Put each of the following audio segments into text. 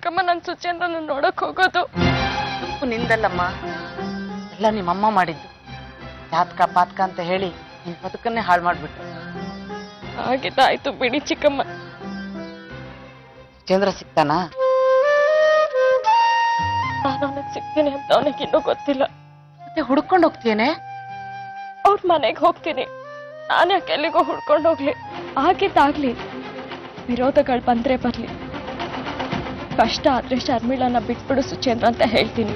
ಚಿಕ್ಕಮ್ಮ ನನ್ ಸುಚೇಂದ್ರನ ನೋಡಕ್ ಹೋಗೋದು ತಪ್ಪು ನಿಂದಲ್ಲಮ್ಮ ಎಲ್ಲ ನಿಮ್ಮಮ್ಮ ಮಾಡಿದ್ದು ಜಾತಕ ಪಾತಕ ಅಂತ ಹೇಳಿ ನಿನ್ ಬದುಕನ್ನೇ ಹಾಳು ಮಾಡ್ಬಿಟ್ರು ಆಗಿದ್ದಾಯ್ತು ಬಿಡಿ ಚಿಕ್ಕಮ್ಮ ಚಂದ್ರ ಸಿಗ್ತಾನಾ ನಾನು ಅವನಿಗೆ ಸಿಗ್ತೀನಿ ಅಂತ ಅವನಿಗೆ ಇನ್ನೂ ಗೊತ್ತಿಲ್ಲ ಮತ್ತೆ ಹುಡ್ಕೊಂಡು ಹೋಗ್ತೇನೆ ಅವ್ರ ಮನೆಗೆ ಹೋಗ್ತೀನಿ ನಾನು ಯಾಕೆ ಎಲ್ಲಿಗೋ ಹುಡ್ಕೊಂಡು ಹೋಗ್ಲಿ ಆಗಿದ್ದಾಗ್ಲಿ ವಿರೋಧಗಳು ಬಂದ್ರೆ ಬರ್ಲಿ ಕಷ್ಟ ಆದ್ರೆ ಶರ್ಮಿಳನ ಬಿಟ್ಬಿಡು ಸುಚೇಂದ್ರ ಅಂತ ಹೇಳ್ತೀನಿ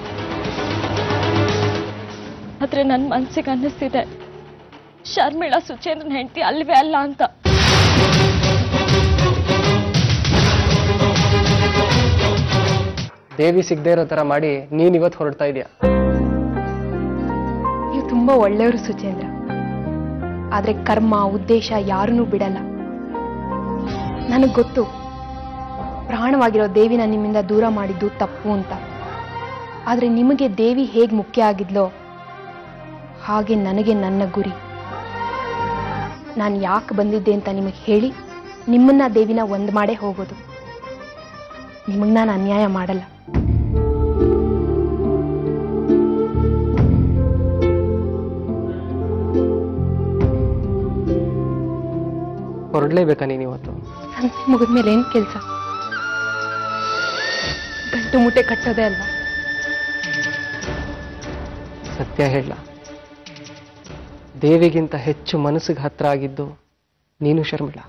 ಆದ್ರೆ ನನ್ ಮನ್ಸಿಗೆ ಅನ್ನಿಸ್ತಿದೆ ಶರ್ಮಿಳಾ ಸುಚೇಂದ್ರನ್ ಹೆಂಡತಿ ಅಲ್ವೇ ಅಲ್ಲ ಅಂತ ದೇವಿ ಸಿಗದೆ ಇರೋ ಥರ ಮಾಡಿ ನೀನ್ ಇವತ್ತು ಹೊರಡ್ತಾ ಇದೀಯ ನೀವು ತುಂಬಾ ಒಳ್ಳೆಯವರು ಸುಚೇಂದ್ರ ಆದ್ರೆ ಕರ್ಮ ಉದ್ದೇಶ ಯಾರನ್ನೂ ಬಿಡಲ್ಲ ನನಗ್ ಗೊತ್ತು ಪ್ರಾಣವಾಗಿರೋ ದೇವಿನ ನಿಮ್ಮಿಂದ ದೂರ ಮಾಡಿದ್ದು ತಪ್ಪು ಅಂತ ಆದ್ರೆ ನಿಮಗೆ ದೇವಿ ಹೇಗ್ ಮುಖ್ಯ ಆಗಿದ್ಲೋ ಹಾಗೆ ನನಗೆ ನನ್ನ ಗುರಿ ನಾನು ಯಾಕೆ ಬಂದಿದ್ದೆ ಅಂತ ನಿಮಗೆ ಹೇಳಿ ನಿಮ್ಮನ್ನ ದೇವಿನ ಒಂದ್ ಮಾಡೇ ಹೋಗೋದು ನಿಮಗ್ ನಾನು ಅನ್ಯಾಯ ಮಾಡಲ್ಲ ಹೊರಡ್ಲೇಬೇಕಾ ನೀನು ಇವತ್ತು ಸಂತೆ ಮುಗಿದ್ಮೇಲೆ ಏನ್ ಕೆಲಸ ಗಂಟು ಮುಟ್ಟೆ ಕಟ್ಟೋದೇ ಅಲ್ವಾ ಸತ್ಯ ಹೇಳ ದೇವಿಗಿಂತ ಹೆಚ್ಚು ಮನಸ್ಸಿಗೆ ಹತ್ರ ಆಗಿದ್ದು ನೀನು ಶರ್ಮಿಳಾ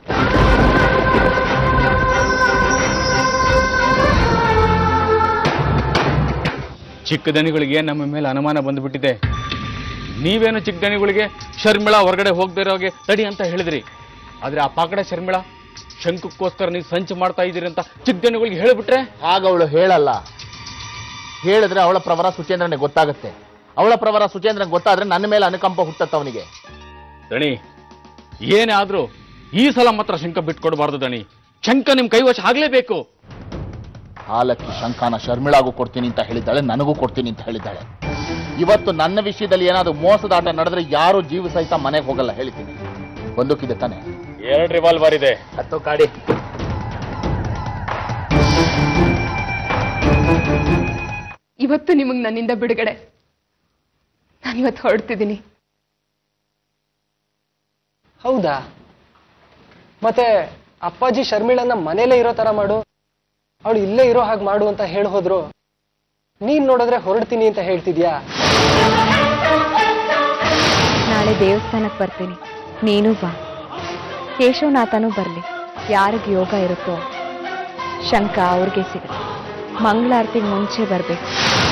ಚಿಕ್ಕ ದನಿಗಳಿಗೆ ನಮ್ಮ ಮೇಲೆ ಅನುಮಾನ ಬಂದ್ಬಿಟ್ಟಿದೆ ನೀವೇನು ಚಿಕ್ಕ ದನಿಗಳಿಗೆ ಶರ್ಮಿಳಾ ಹೊರಗಡೆ ಹೋಗ್ದಿರೋಗೆ ತಡಿ ಅಂತ ಹೇಳಿದ್ರಿ ಆದ್ರೆ ಆ ಪಾಕಡೆ ಶರ್ಮಿಳಾ ಶಂಕಕ್ಕೋಸ್ಕರ ನೀವು ಸಂಚು ಮಾಡ್ತಾ ಇದ್ದೀರಿ ಅಂತ ಚಿಕ್ಕ ದನಿಗಳಿಗೆ ಹೇಳಿಬಿಟ್ರೆ ಆಗ ಅವಳು ಹೇಳಲ್ಲ ಹೇಳಿದ್ರೆ ಅವಳ ಪ್ರವರ ಸುಚೇಂದ್ರನಿಗೆ ಗೊತ್ತಾಗುತ್ತೆ ಅವಳ ಪ್ರವರ ಸುಚೇಂದ್ರನಿಗೆ ಗೊತ್ತಾದ್ರೆ ನನ್ನ ಮೇಲೆ ಅನುಕಂಪ ಹುಟ್ಟತ್ತ ಅವನಿಗೆ ದಣಿ ಏನೇ ಆದ್ರೂ ಈ ಸಲ ಮಾತ್ರ ಶಂಕ ಬಿಟ್ಕೊಡ್ಬಾರ್ದು ದಣಿ ಶಂಕ ನಿಮ್ ಕೈವಶ ಆಗ್ಲೇಬೇಕು ಹಾಲಕ್ಕಿ ಶಂಕಾನ ಶರ್ಮಿಳಾಗೂ ಕೊಡ್ತೀನಿ ಅಂತ ಹೇಳಿದ್ದಾಳೆ ನನಗೂ ಕೊಡ್ತೀನಿ ಅಂತ ಹೇಳಿದ್ದಾಳೆ ಇವತ್ತು ನನ್ನ ವಿಷಯದಲ್ಲಿ ಏನಾದ್ರು ಮೋಸದಾಟ ನಡೆದ್ರೆ ಯಾರು ಜೀವ ಸಹಿತ ಮನೆಗೆ ಹೋಗಲ್ಲ ಹೇಳ್ತೀನಿ ಬಂದೂಕಿದೆ ತಾನೆ ಎರಡು ರಿವಾಲ್ವರ್ ಇದೆ ಹತ್ತು ಕಾಡಿ ಇವತ್ತು ನಿಮಗ್ ನನ್ನಿಂದ ಬಿಡುಗಡೆ ನಾನಿವತ್ತು ಹೊರಡ್ತಿದ್ದೀನಿ ಹೌದಾ ಮತ್ತೆ ಅಪ್ಪಾಜಿ ಶರ್ಮಿಳನ್ನ ಮನೇಲೇ ಇರೋ ತರ ಮಾಡು ಅವಳು ಇಲ್ಲೇ ಇರೋ ಹಾಗೆ ಮಾಡು ಅಂತ ಹೇಳಿ ಹೋದ್ರು ನೀನ್ ನೋಡಿದ್ರೆ ಹೊರಡ್ತೀನಿ ಅಂತ ಹೇಳ್ತಿದ್ಯಾ ನಾಳೆ ದೇವಸ್ಥಾನಕ್ಕೆ ಬರ್ತೀನಿ ನೀನು ಬಾ ಕೇಶವನಾಥನೂ ಬರಲಿ ಯಾರಿಗೆ ಯೋಗ ಇರುತ್ತೋ ಶಂಕ ಅವ್ರಿಗೆ ಸಿಗುತ್ತೆ ಮಂಗಳಾರತಿಗೆ ಮುಂಚೆ ಬರಬೇಕು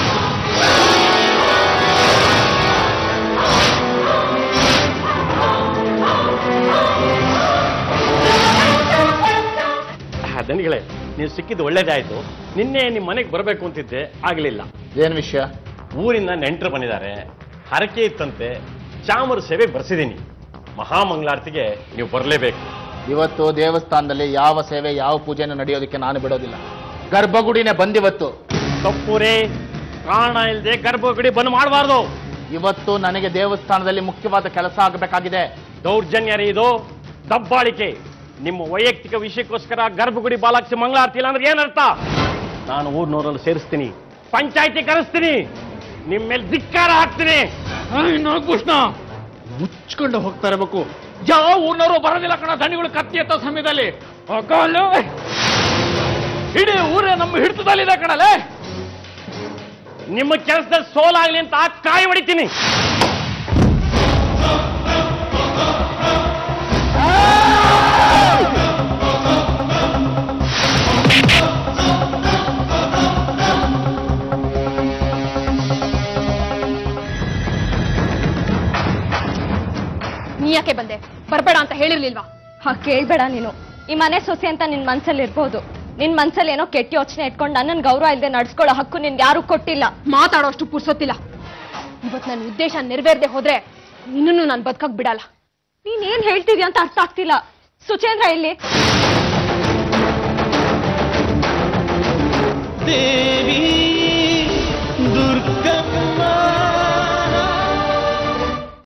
ದನಿಗಳೇ ನೀವು ಸಿಕ್ಕಿದ್ದು ಒಳ್ಳೇದಾಯ್ತು ನಿನ್ನೆ ನಿಮ್ಮ ಮನೆಗೆ ಬರಬೇಕು ಅಂತಿದ್ದೆ ಆಗಲಿಲ್ಲ ಏನ್ ವಿಷಯ ಊರಿಂದ ನೆಂಟರು ಬಂದಿದ್ದಾರೆ ಹರಕೆ ಇತ್ತಂತೆ ಚಾಮರ ಸೇವೆ ಬರ್ಸಿದ್ದೀನಿ ಮಹಾಮಂಗಳಾರತಿಗೆ ನೀವು ಬರಲೇಬೇಕು ಇವತ್ತು ದೇವಸ್ಥಾನದಲ್ಲಿ ಯಾವ ಸೇವೆ ಯಾವ ಪೂಜೆನೂ ನಡೆಯೋದಕ್ಕೆ ನಾನು ಬಿಡೋದಿಲ್ಲ ಗರ್ಭಗುಡಿನೇ ಬಂದಿವತ್ತು ತಪ್ಪುರೇ ಕಾರಣ ಇಲ್ಲದೆ ಗರ್ಭಗುಡಿ ಬಂದ್ ಮಾಡಬಾರ್ದು ಇವತ್ತು ನನಗೆ ದೇವಸ್ಥಾನದಲ್ಲಿ ಮುಖ್ಯವಾದ ಕೆಲಸ ಆಗಬೇಕಾಗಿದೆ ದೌರ್ಜನ್ಯ ರೀ ಇದು ದಬ್ಬಾಳಿಕೆ ನಿಮ್ಮ ವೈಯಕ್ತಿಕ ವಿಷಯಕ್ಕೋಸ್ಕರ ಗರ್ಭಗುಡಿ ಬಾಲಾಕ್ಷಿ ಮಂಗಳಾರತಿ ಇಲ್ಲ ಅಂದ್ರೆ ಏನರ್ಥ ನಾನು ಊರ್ನೂರಲ್ಲಿ ಸೇರಿಸ್ತೀನಿ ಪಂಚಾಯತಿ ಕರೆಸ್ತೀನಿ ನಿಮ್ಮ ಮೇಲೆ ಧಿಕ್ಕಾರ ಹಾಕ್ತೀನಿ ಕೃಷ್ಣ ಮುಚ್ಕೊಂಡು ಹೋಗ್ತಾ ಇರಬೇಕು ಯಾವ ಊರ್ನವರು ಬರೋದಿಲ್ಲ ಕಣ ದಣಿಗಳು ಕತ್ತಿ ಎತ್ತ ಸಮಯದಲ್ಲಿ ಅಕಾಲು. ಇಡೀ ಊರೇ ನಮ್ಮ ಹಿಡಿತದಲ್ಲಿದೆ ಕಣಲೆ ನಿಮ್ಮ ಕೆಲಸದಲ್ಲಿ ಸೋಲಾಗ್ಲಿ ಅಂತ ಕಾಯಿ ಹೊಡಿತೀನಿ ನೀ ಯಾಕೆ ಬಂದೆ ಬರ್ಬೇಡ ಅಂತ ಹೇಳಿರ್ಲಿಲ್ವಾ ಹಾ ಕೇಳ್ಬೇಡ ನೀನು ಈ ಮನೆ ಸೊಸೆ ಅಂತ ನಿನ್ ಮನ್ಸಲ್ಲಿ ಇರ್ಬೋದು ನಿನ್ ಮನ್ಸಲ್ಲಿ ಏನೋ ಕೆಟ್ಟ ಯೋಚನೆ ಇಟ್ಕೊಂಡು ನನ್ನನ್ ಗೌರವ ಇಲ್ಲದೆ ನಡ್ಸ್ಕೊಳ್ಳೋ ಹಕ್ಕು ನಿನ್ ಯಾರು ಕೊಟ್ಟಿಲ್ಲ ಮಾತಾಡೋಷ್ಟು ಪುರ್ಸೊತ್ತಿಲ್ಲ ಇವತ್ ನನ್ನ ಉದ್ದೇಶ ನೆರವೇರದೆ ಹೋದ್ರೆ ನಿನ್ನನ್ನು ನಾನು ಬದುಕಕ್ ಬಿಡಲ್ಲ ನೀನ್ ಏನ್ ಹೇಳ್ತಿದ್ಯಾ ಅಂತ ಅರ್ಥ ಆಗ್ತಿಲ್ಲ ಸುಚೇಂದ್ರ ಇಲ್ಲಿ ದೇವಿ ದುರ್ಗಾ